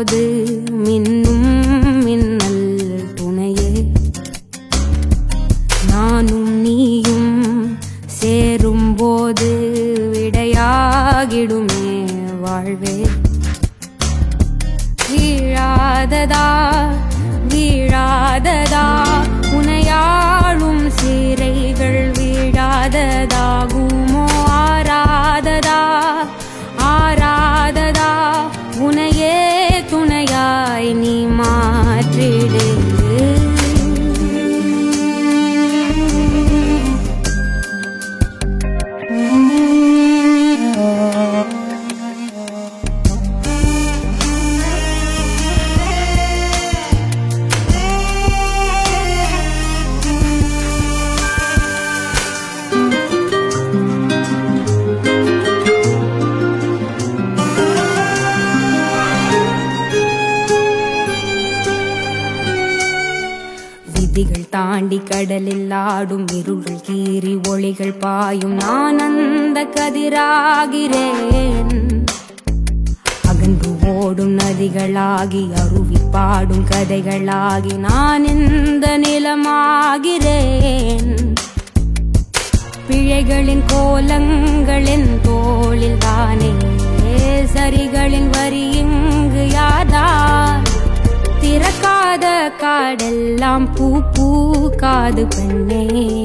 போது மின்னும் மின்னல் துணையே நானும் நீயும் சேரும் போது விடையாகிடுமே வாழ்வே வீழாததா வீழாததா உனையாளும் சீரைகள் வீழாததாகுமோ ஆராததா ஆராததா உனையே துணையாய் நீ மாற்றிடு விதிகள் தாண்டி கடலில் ஆடும் இருள்கள் கீறி ஒளிகள் பாயும் நான் அந்த கதிராகிறேன் அகன்று ஓடும் நதிகளாகி அருவி பாடும் கதைகளாகி நான் இந்த நிலமாகிறேன் பிழைகளின் கோலங்களின் தோளில் தானே சரிகளின் வரி இங்கு யார்தான் திறக்காத காடெல்லாம் பூ பூக்காது பெண்ணே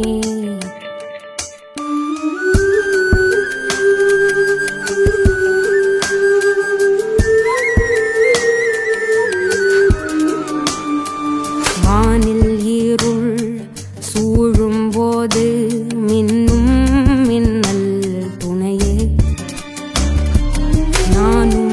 வானில் இருள் சூழும் போது மின்னும் மின்னல் துணையே நானும்